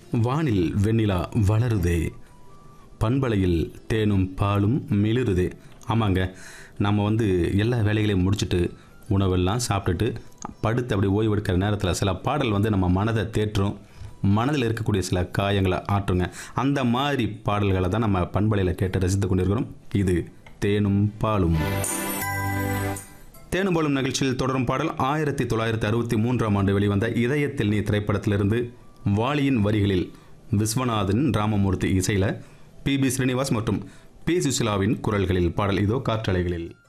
வானில் வெண்ணிலா வளருதே பண்பலையில் தேனும் பாலும் மிளிருதே ஆமாங்க நம்ம வந்து எல்லா வேலைகளையும் முடிச்சுட்டு உணவெல்லாம் சாப்பிட்டுட்டு படுத்து அப்படி ஓய்வு எடுக்கிற நேரத்தில் சில பாடல் வந்து நம்ம மனதை தேற்றும் மனதில் இருக்கக்கூடிய சில காயங்களை ஆற்றுங்க அந்த மாதிரி பாடல்களை தான் நம்ம பண்பலையில் கேட்டு ரசித்து கொண்டிருக்கிறோம் இது தேனும் பாலும் தேனும் பாலும் நிகழ்ச்சியில் தொடரும் பாடல் ஆயிரத்தி தொள்ளாயிரத்தி அறுபத்தி மூன்றாம் ஆண்டு வெளிவந்த இதயத்தில் நீ திரைப்படத்திலிருந்து வாலியின் வரிகளில் விஸ்வநாதன் ராமமூர்த்தி இசையில் பி பி ஸ்ரீனிவாஸ் மற்றும் பி சுசிலாவின் குரல்களில் பாடல் இதோ காற்றலைகளில்